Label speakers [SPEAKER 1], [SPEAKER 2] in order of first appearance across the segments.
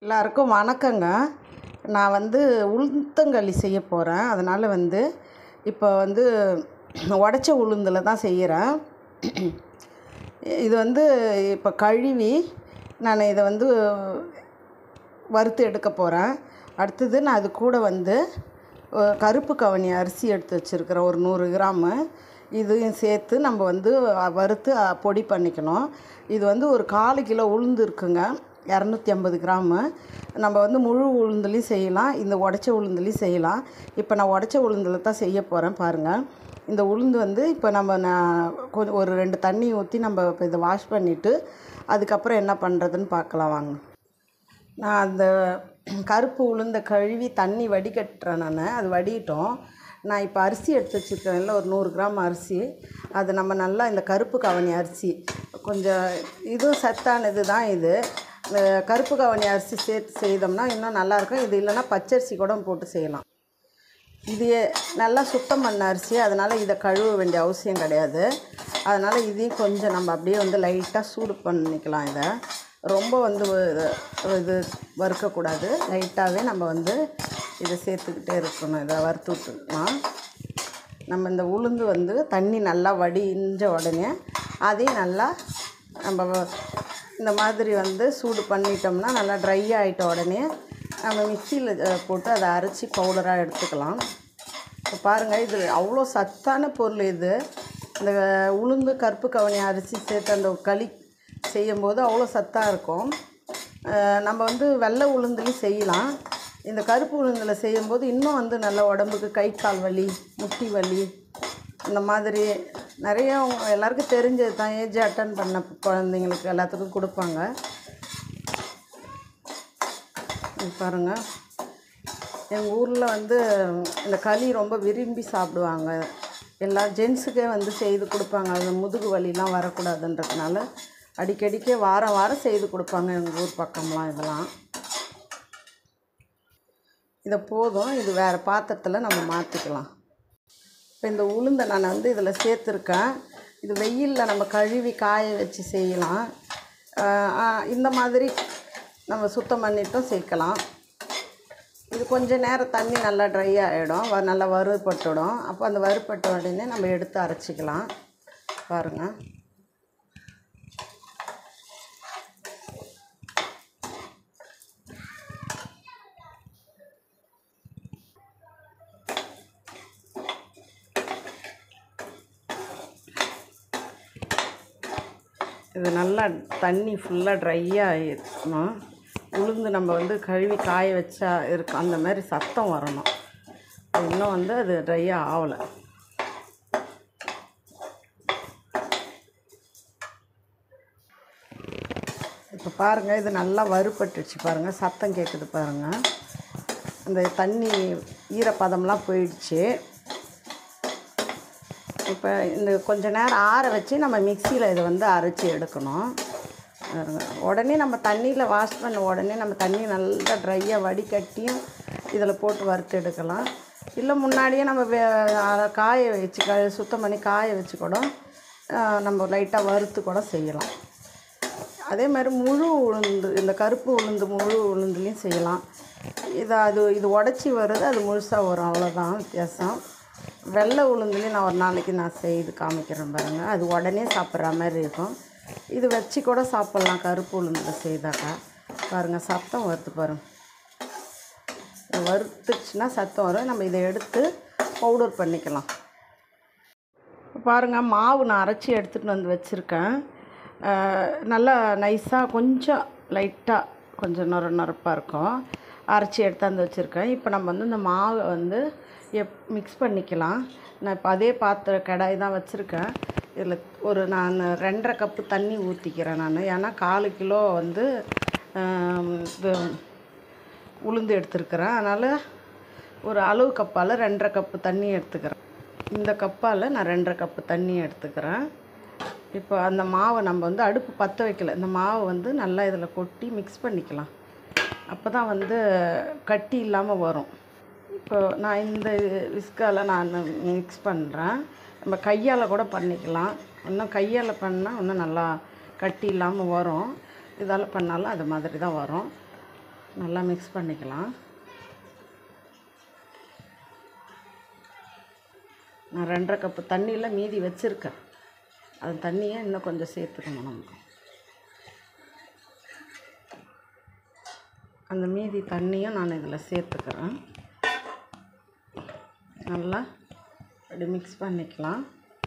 [SPEAKER 1] எல்லாருக்கும் வணக்கங்க நான் வந்து உளுத்தங்களி செய்ய போகிறேன் அதனால் வந்து இப்போ வந்து உடச்ச உளுந்தில் தான் செய்கிறேன் இது வந்து இப்போ கழுவி நான் இதை வந்து வறுத்து எடுக்க போகிறேன் அடுத்தது நான் அது கூட வந்து அஹ், கருப்பு கவனி அரிசி எடுத்து வச்சுருக்கிறேன் ஒரு நூறு கிராமு இதையும் சேர்த்து நம்ம வந்து அஹ், வறுத்து அஹ், பொடி பண்ணிக்கணும் இது வந்து ஒரு கால் கிலோ உளுந்து இருக்குங்க இரநூத்தி ஐம்பது கிராமு நம்ம வந்து முழு உளுந்துலேயும் செய்யலாம் இந்த உடச்ச உளுந்துலேயும் செய்யலாம் இப்போ நான் உடச்ச உளுந்தில் தான் செய்ய போகிறேன் பாருங்கள் இந்த உளுந்து வந்து இப்போ நம்ம நான் கொஞ்சம் ஒரு ரெண்டு தண்ணி ஊற்றி நம்ம இப்போ இதை வாஷ் பண்ணிவிட்டு அதுக்கப்புறம் என்ன பண்ணுறதுன்னு பார்க்கலாம் வாங்க நான் அந்த கருப்பு உளுந்த கழுவி தண்ணி வடிகட்டுறேன் நான் அது வடிட்டோம் நான் இப்போ அரிசி எடுத்து வச்சுருக்கேன்ல ஒரு நூறு கிராம் அரிசி அது நம்ம நல்லா இந்த கருப்பு கவனி அரிசி கொஞ்சம் இதுவும் சத்தானது தான் இது இந்த கருப்பு கவனி அரிசி சேர்த்து செய்தோம்னா இன்னும் நல்லாயிருக்கும் இது இல்லைன்னா பச்சரிசி கூட போட்டு செய்யலாம் இது நல்லா சுத்தம் பண்ண அரிசி அதனால் இதை கழுவ வேண்டிய அவசியம் கிடையாது அதனால் இதையும் கொஞ்சம் நம்ம அப்படியே வந்து லைட்டாக சூடு பண்ணிக்கலாம் இதை ரொம்ப வந்து இது- இது வறுக்கக்கூடாது லைட்டாகவே நம்ம வந்து இதை சேர்த்துக்கிட்டே இருக்கணும் இதை வறுத்து விட்டுக்கலாம் நம்ம இந்த உளுந்து வந்து தண்ணி நல்லா வடிஞ்ச உடனே அதையும் நல்லா நம்ம வ- இந்த மாதிரி வந்து சூடு பண்ணிட்டோம்னா நல்லா ட்ரை ஆகிட்ட உடனே நம்ம மிக்சியில் போட்டு அதை அரைச்சி பவுடராக எடுத்துக்கலாம் இப்போ பாருங்கள் இது அவ்வளோ சத்தான பொருள் இது இந்த உளுந்து கருப்பு கவனி அரிசி சேர்த்து அந்த களி செய்யும்போது அவ்வளோ சத்தாக இருக்கும் அஹ் நம்ம வந்து வெள்ளை உளுந்துலையும் செய்யலாம் இந்த கருப்பு உளுந்தில் செய்யும்போது இன்னும் வந்து நல்ல உடம்புக்கு கை கால் வலி முட்டி வலி இந்த மாதிரி நிறைய அவங்க எல்லாருக்கும் தெரிஞ்சது தான் ஏஜ் அட்டன் பண்ண குழந்தைங்களுக்கு எல்லாத்துக்கும் கொடுப்பாங்க இது பாருங்கள் எங்கள் ஊரில் வந்து இந்த களி ரொம்ப விரும்பி சாப்பிடுவாங்க எல்லா ஜென்ஸுக்கே வந்து செய்து கொடுப்பாங்க அது முதுகு வலிலாம் வரக்கூடாதுன்றதுனால அடிக்கடிக்கே வாரம் வாரம் செய்து கொடுப்பாங்க எங்கள் ஊர் பக்கம்லாம் இதெல்லாம் இதை போதும் இது வேறு பாத்திரத்தில் நம்ம மாற்றிக்கலாம் இப்போ இந்த உளுந்தை நான் வந்து இதில் சேர்த்துருக்கேன் இது வெயிலில் நம்ம கழுவி காய வச்சு செய்யலாம் ஆஹ் ஆஹ் இந்த மாதிரி நம்ம சுத்தம் பண்ணிட்டும் சேர்க்கலாம் இது கொஞ்ச நேரம் தண்ணி நல்லா ட்ரை ஆகிடும் வ நல்லா வறுபட்டுடும் அப்போ அந்த வறுபட்ட உடனே நம்ம எடுத்து அரைச்சிக்கலாம் பாருங்கள் இது நல்லா தண்ணி ஃபுல்லாக ட்ரையாக இருக்கணும் உளுந்து நம்ம வந்து கழுவி காய வச்சா இருக்கும் அந்த மாதிரி சத்தம் வரணும் இன்னும் வந்து அது ட்ரையாக ஆகலை இப்போ பாருங்கள் இது நல்லா வறுபட்டுச்சு பாருங்கள் சத்தம் கேட்குது பாருங்கள் அந்த தண்ணி ஈரப்பதம்லாம் போயிடுச்சு இப்போ இந்த கொஞ்ச நேரம் ஆற வச்சு நம்ம மிக்சியில் இதை வந்து அரைச்சி எடுக்கணும் பாருங்க. உடனே நம்ம தண்ணியில் வாஷ் பண்ண உடனே நம்ம தண்ணி நல்லா ட்ரையாக வடிகட்டியும் இதில் போட்டு வறுத்து எடுக்கலாம் இல்லை முன்னாடியே நம்ம வே- அரை காய வச்சு க சுத்தம் பண்ணி காய வச்சு கூட ஆ, நம்ம லைட்டாக வறுத்து கூட செய்யலாம் அதே மாதிரி முழு உளுந்து இந்த கருப்பு உளுந்து முழு உளுந்துலேயும் செய்யலாம் இது அது இது உடச்சி வருது அது முழுசாக வரும் அவ்வளோதான் வித்தியாசம் வெள்ளை உளுந்துலேயும் நான் ஒரு நாளைக்கு நான் செய்து காமிக்கிறேன் பாருங்கள் அது உடனே சாப்பிட்ற மாதிரி இருக்கும் இது வச்சு கூட சாப்பிட்லாம் கருப்பு உளுந்தில் செய்தாக்கா பாருங்கள் சத்தம் வருது பாருங்கள் இது வறுத்துச்சுன்னா சத்தம் வரும் நம்ம இதை எடுத்து பவுடர் பண்ணிக்கலாம் பாருங்கள் மாவு நான் அரைச்சி எடுத்துகிட்டு வந்து வச்சுருக்கேன் நல்லா நைஸாக கொஞ்சம் லைட்டாக கொஞ்சம் நொர நொரப்பாக இருக்கும் அரைச்சி எடுத்தாந்து வச்சுருக்கேன் இப்போ நம்ம வந்து இந்த மாவை வந்து எப் மிக்ஸ் பண்ணிக்கலாம் நான் இப்போ அதே பாத்திர கடாய் தான் வச்சுருக்கேன் இதில் ஒரு நான் ரெண்டரை கப்பு தண்ணி ஊற்றிக்கிறேன் நான் ஏன்னா காலு கிலோ வந்து ஆம், இது உளுந்து எடுத்துருக்கிறேன் அதனால் ஒரு அளவு கப்பால் ரெண்டரை கப்பு தண்ணி எடுத்துக்கிறேன் இந்த கப்பால் நான் ரெண்டரை கப்பு தண்ணி எடுத்துக்கிறேன் இப்போ அந்த மாவை நம்ம வந்து அடுப்பு பற்ற வைக்கல இந்த மாவை வந்து நல்லா இதில் கொட்டி மிக்ஸ் பண்ணிக்கலாம் அப்போ தான் வந்து கட்டி இல்லாமல் வரும் இப்போ நான் இந்த விஸ்கால நான் மிக்ஸ் பண்ணுறேன் நம்ம கையால் கூட பண்ணிக்கலாம் இன்னும் கையால் பண்ணால் இன்னும் நல்லா கட்டி இல்லாமல் வரும் இதால் பண்ணாலும் அது மாதிரி தான் வரும் நல்லா மிக்ஸ் பண்ணிக்கலாம் நான் ரெண்டரை கப்பு தண்ணியில் மீதி வச்சுருக்கேன் அது தண்ணியை இன்னும் கொஞ்சம் சேர்த்துக்கணும் நம்ம அந்த மீதி தண்ணியும் நான் இதில் சேர்த்துக்கிறேன் நல்லா அப்படி மிக்ஸ் பண்ணிக்கலாம்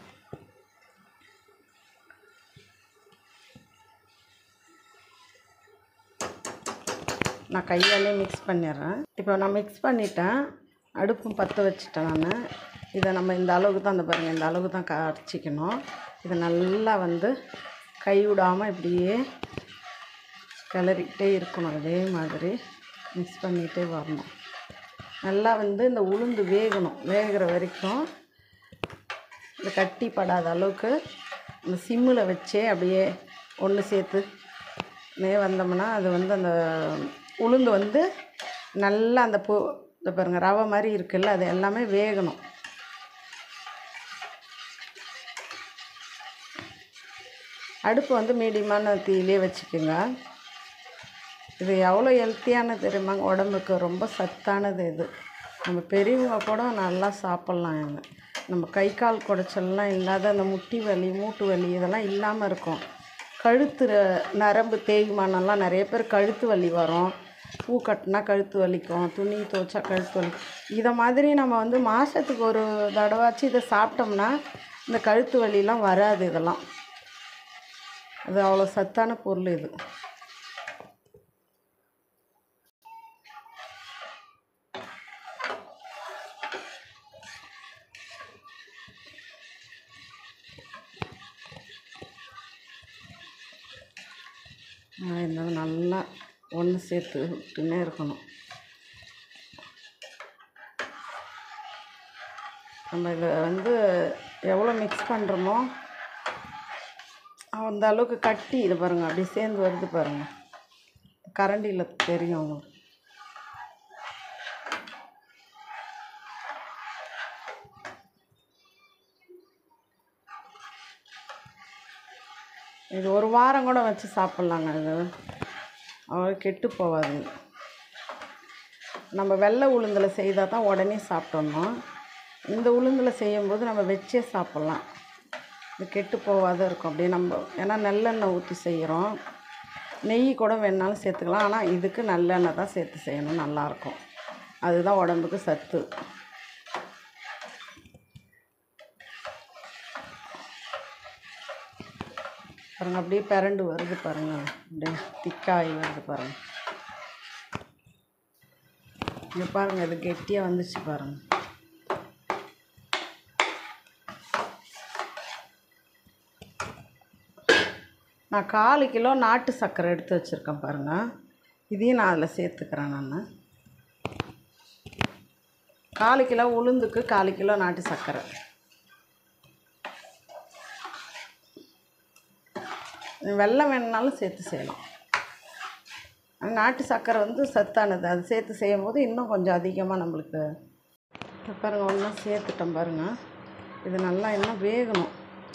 [SPEAKER 1] நான் கையாலே மிக்ஸ் பண்ணிடுறேன் இப்போ நான் மிக்ஸ் பண்ணிட்டேன் அடுப்பும் பற்ற வச்சுட்டேன் நான் இதை நம்ம இந்த அளவுக்கு தான் அந்த பாருங்கள் இந்த அளவுக்கு தான் கரைச்சிக்கணும் இதை நல்லா வந்து கை விடாமல் இப்படியே கிளறிக்கிட்டே இருக்கணும் அதே மாதிரி மிக்ஸ் பண்ணிகிட்டே வரணும் நல்லா வந்து இந்த உளுந்து வேகணும் வேகிற வரைக்கும் இந்த கட்டி படாத அளவுக்கு இந்த சிம்மில் வச்சே அப்படியே ஒன்று சேர்த்து மே வந்தோம்னா அது வந்து அந்த உளுந்து வந்து நல்லா அந்த பூ இந்த பாருங்கள் ரவை மாதிரி இருக்குல்ல அது எல்லாமே வேகணும் அடுப்பு வந்து மீடியமான தீயிலே வச்சுக்கோங்க இது எவ்வளோ ஹெல்த்தியானது தெரியுமாங்க உடம்புக்கு ரொம்ப சத்தானது இது நம்ம பெரியவங்க கூட நல்லா சாப்பிட்லாம் இது நம்ம கை கால் குடைச்சல்லாம் இல்லாத அந்த முட்டி வலி மூட்டு வலி இதெல்லாம் இல்லாமல் இருக்கும் கழுத்து ர- நரம்பு தேய்மானம்லாம் நிறைய பேர் கழுத்து வலி வரும் பூ கட்டினா கழுத்து வலிக்கும் துணி துவைச்சா கழுத்து வலி இதை மாதிரி நம்ம வந்து மாதத்துக்கு ஒரு தடவாச்சு இதை சாப்பிட்டோம்னா இந்த கழுத்து வலிலாம் வராது இதெல்லாம் அது அவ்வளோ சத்தான பொருள் இது ஆஹ் இந்த நல்லா ஒன்று சேர்த்து விட்டுன்னே இருக்கணும் நம்ம இதை வந்து எவ்வளோ மிக்ஸ் பண்ணுறோமோ அந்த அளவுக்கு கட்டி இது பாருங்கள் அப்படியே சேர்ந்து வருது பாருங்கள் கரண்டியில் தெரியும் உங்களுக்கு இது ஒரு வாரம் கூட வச்சு சாப்பிட்லாங்க இது அவ்வளோ கெட்டு போகாது நம்ம வெள்ளை உளுந்தில் செய்தால் தான் உடனே சாப்பிட்டோம்னா இந்த உளுந்தில் செய்யும்போது நம்ம வச்சே சாப்பிட்லாம் இது கெட்டு போகாத இருக்கும் அப்படியே நம்ம ஏன்னா நல்லெண்ணெய் ஊற்றி செய்கிறோம் நெய் கூட வேணாலும் சேர்த்துக்கலாம் ஆனால் இதுக்கு நல்லெண்ணெய் தான் சேர்த்து செய்யணும் நல்லாயிருக்கும் அதுதான் உடம்புக்கு சத்து பாருங்க அப்படியே பிரண்டு வருது பாருங்க அப்படியே திக்காகி வருது பாருங்க இங்கே பாருங்க இது கெட்டியாக வந்துச்சு பாருங்க நான் கால் கிலோ நாட்டு சர்க்கரை எடுத்து வச்சுருக்கேன் பாருங்கள் இதையும் நான் அதில் சேர்த்துக்கிறேன் நான் கால் கிலோ உளுந்துக்கு கால் கிலோ நாட்டு சர்க்கரை வெல்லம் வேணுனாலும் சேர்த்து செய்யலாம் ஆனா நாட்டு சர்க்கரை வந்து சத்தானது அது சேர்த்து செய்யும் போது இன்னும் கொஞ்சம் அதிகமாக நம்மளுக்கு இப்ப பாருங்க ஒன்றா சேர்த்துட்டோம் பாருங்க இது நல்லா இன்னும் வேகணும்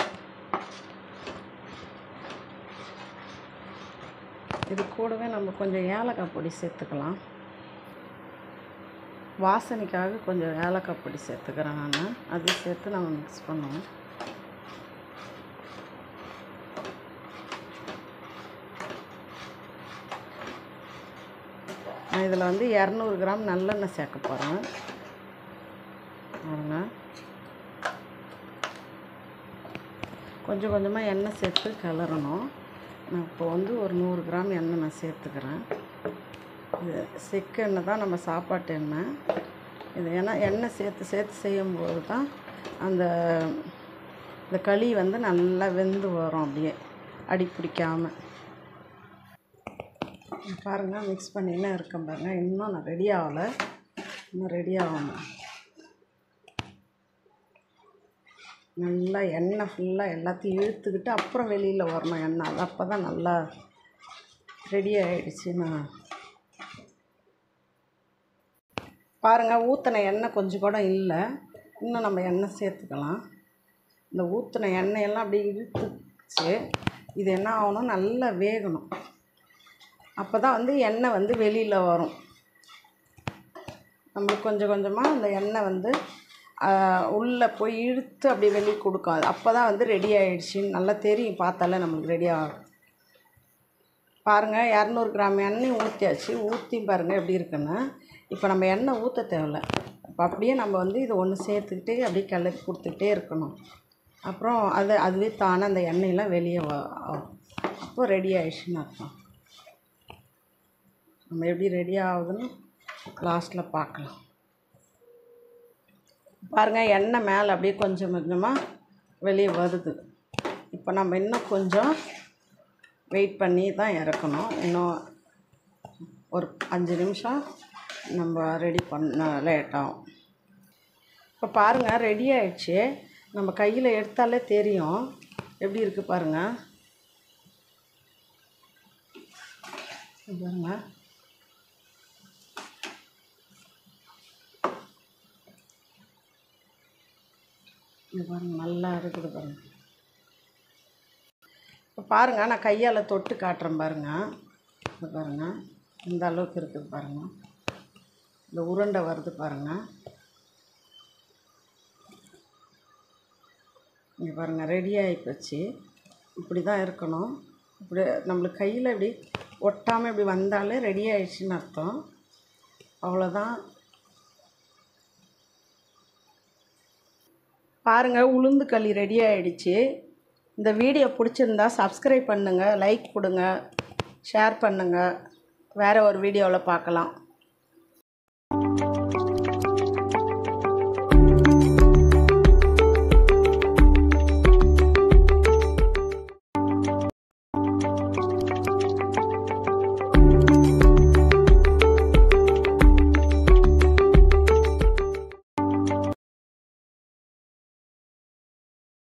[SPEAKER 1] இது கூடவே நம்ம கொஞ்சம் ஏலக்காய் பொடி சேர்த்துக்கலாம் வாசனைக்காக கொஞ்சம் ஏலக்காய் பொடி சேர்த்துக்கிறேன் நான் அது சேர்த்து நம்ம மிக்ஸ் பண்ணுவோம் நான் இதில் வந்து இரநூறு கிராம் நல்லெண்ணெய் சேர்க்க போகிறேன் பாருங்க கொஞ்சம் கொஞ்சமாக எண்ணெய் சேர்த்து கிளறணும் நான் இப்போ வந்து ஒரு நூறு கிராம் எண்ணெய் நான் சேர்த்துக்கிறேன் இது செக்கு எண்ணெய் தான் நம்ம சாப்பாட்டு எண்ணெய் இது ஏன்னா எண்ணெய் சேர்த்து சேர்த்து செய்யும்போது தான் அந்த இந்த களி வந்து நல்லா வெந்து வரும் அப்படியே அடி பிடிக்காமல் பாருங்கள் மிக்ஸ் பண்ணினே இருக்கேன் பாருங்கள் இன்னும் நான் ரெடி ஆகலை இன்னும் ரெடி ஆகணும் நல்லா எண்ணெய் ஃபுல்லாக எல்லாத்தையும் இழுத்துக்கிட்டு அப்புறம் வெளியில் வரணும் எண்ணெய் அது அப்போ தான் நல்லா ரெடி ஆகிடுச்சுன்னா பாருங்கள் ஊற்றின எண்ணெய் கொஞ்சம் கூட இல்லை இன்னும் நம்ம எண்ணெய் சேர்த்துக்கலாம் இந்த ஊற்றின எண்ணெயெல்லாம் அப்படியே இழுத்துச்சு இது என்ன ஆகணும் நல்லா வேகணும் அப்போ தான் வந்து எண்ணெய் வந்து வெளியில் வரும் நம்மளுக்கு கொஞ்சம் கொஞ்சமாக அந்த எண்ணெய் வந்து உள்ளே போய் இழுத்து அப்படி வெளியே கொடுக்கும் அது அப்போ தான் வந்து ரெடி ஆகிடுச்சின்னு நல்லா தெரியும் பார்த்தாலே நம்மளுக்கு ரெடி ஆகும் பாருங்கள் இரநூறு கிராம் எண்ணெய் ஊற்றியாச்சு ஊற்றி பாருங்கள் எப்படி இருக்குன்னு இப்போ நம்ம எண்ணெய் ஊற்ற தேவையில்ல இப்போ அப்படியே நம்ம வந்து இதை ஒன்று சேர்த்துக்கிட்டே அப்படியே கிளறி கொடுத்துக்கிட்டே இருக்கணும் அப்புறம் அது அதுவே தானே அந்த எண்ணெயெல்லாம் வெளியே ஆகும் அப்போ ரெடி ஆயிடுச்சுன்னு அர்த்தம் நம்ம எப்படி ரெடி ஆகுதுன்னு லாஸ்ட்டில் பார்க்கலாம் பாருங்கள் எண்ணெய் மேலே அப்படியே கொஞ்சம் கொஞ்சமாக வெளியே வருது இப்போ நம்ம இன்னும் கொஞ்சம் வெயிட் பண்ணி தான் இறக்கணும் இன்னும் ஒரு அஞ்சு நிமிஷம் நம்ம ரெடி பண்ண லேட் ஆகும் இப்போ பாருங்கள் ரெடி ஆயிடுச்சு நம்ம கையில் எடுத்தாலே தெரியும் எப்படி இருக்குது பாருங்கள் பாருங்கள் இது பாருங்கள் நல்லா இருக்குது பாருங்கள் இப்போ பாருங்கள் நான் கையால் தொட்டு காட்டுறேன் பாருங்கள் இது பாருங்கள் இந்த அளவுக்கு இருக்குது பாருங்கள் இந்த உருண்டை வருது பாருங்கள் இங்கே பாருங்கள் ரெடி ஆகி போச்சு இப்படி தான் இருக்கணும் இப்படி நம்மளுக்கு கையில் இப்படி ஒட்டாமல் இப்படி வந்தாலே ரெடி ஆயிடுச்சுன்னு அர்த்தம் அவ்வளோதான் பாருங்கள் உளுந்து களி ரெடி ஆகிடுச்சு இந்த வீடியோ பிடிச்சிருந்தா சப்ஸ்கிரைப் பண்ணுங்கள் லைக் கொடுங்க ஷேர் பண்ணுங்கள் வேறு ஒரு வீடியோவில் பார்க்கலாம்